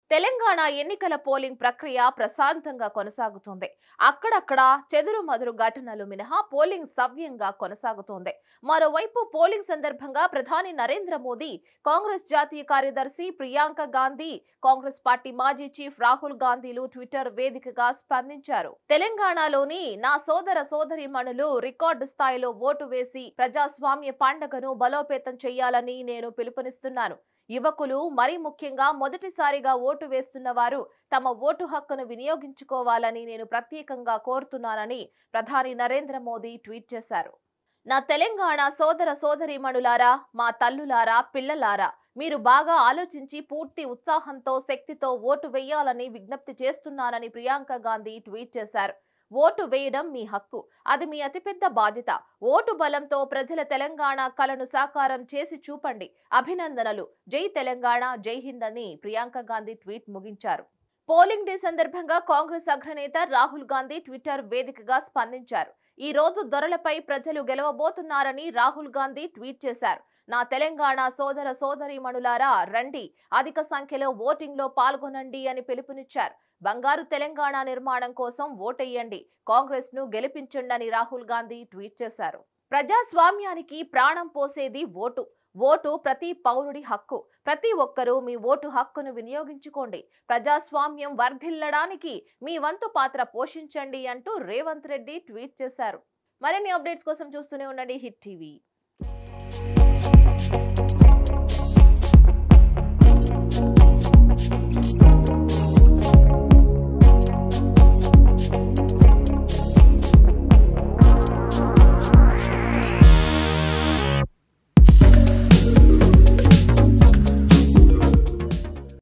తెలంగాణ ఎన్నికల పోలింగ్ ప్రక్రియ ప్రశాంతంగా కొనసాగుతోంది అక్కడక్కడ చెదురు మదురు ఘటనలు మినహా పోలింగ్ సవ్యంగా కొనసాగుతోంది మరోవైపు పోలింగ్ సందర్భంగా ప్రధాని నరేంద్ర మోదీ కాంగ్రెస్ జాతీయ కార్యదర్శి ప్రియాంక గాంధీ కాంగ్రెస్ పార్టీ మాజీ చీఫ్ రాహుల్ గాంధీలు ట్విట్టర్ వేదికగా స్పందించారు తెలంగాణలోని నా సోదర సోదరీమణులు రికార్డు స్థాయిలో ఓటు వేసి ప్రజాస్వామ్య పండుగను బలోపేతం చేయాలని నేను పిలుపునిస్తున్నాను యువకులు మరీ ముఖ్యంగా మొదటిసారిగా ఓటు వేస్తున్న వారు తమ ఓటు హక్కును వినియోగించుకోవాలని నేను ప్రత్యేకంగా కోరుతున్నానని ప్రధాని నరేంద్ర మోదీ ట్వీట్ చేశారు నా తెలంగాణ సోదర సోదరీమణులారా మా తల్లులారా పిల్లలారా మీరు బాగా ఆలోచించి పూర్తి ఉత్సాహంతో శక్తితో ఓటు వేయాలని విజ్ఞప్తి చేస్తున్నానని ప్రియాంక గాంధీ ట్వీట్ చేశారు ఓటు వేయడం మీ హక్కు అది మీ అతిపెద్ద బాధ్యత ఓటు బలంతో ప్రజల తెలంగాణ కలను సాకారం చేసి చూపండి అభినందనలు జై తెలంగాణ జై హింద్ అని ప్రియాంక గాంధీ ట్వీట్ ముగించారు పోలింగ్ డే సందర్భంగా కాంగ్రెస్ అగ్రనేత రాహుల్ గాంధీ ట్విట్టర్ వేదికగా స్పందించారు ఈ రోజు దొరలపై ప్రజలు గెలవబోతున్నారని రాహుల్ గాంధీ ట్వీట్ చేశారు నా తెలంగాణ సోదర సోదరీమణులారా రండి అధిక సంఖ్యలో ఓటింగ్ లో పాల్గొనండి అని పిలుపునిచ్చారు బంగారు తెలంగాణ నిర్మాణం కోసం ఓటెయ్యండి కాంగ్రెస్ ను గెలిపించండి రాహుల్ గాంధీ ట్వీట్ చేశారు ప్రజాస్వామ్యానికి ప్రాణం పోసేది ఓటు ఓటు ప్రతి పౌరుడి హక్కు ప్రతి ఒక్కరూ మీ ఓటు హక్కును వినియోగించుకోండి ప్రజాస్వామ్యం వర్ధిల్లడానికి మీ వంతు పాత్ర పోషించండి అంటూ రేవంత్ రెడ్డి ట్వీట్ చేశారు మరిన్ని అప్డేట్స్ కోసం చూస్తూనే ఉండండి హిట్ టీవీ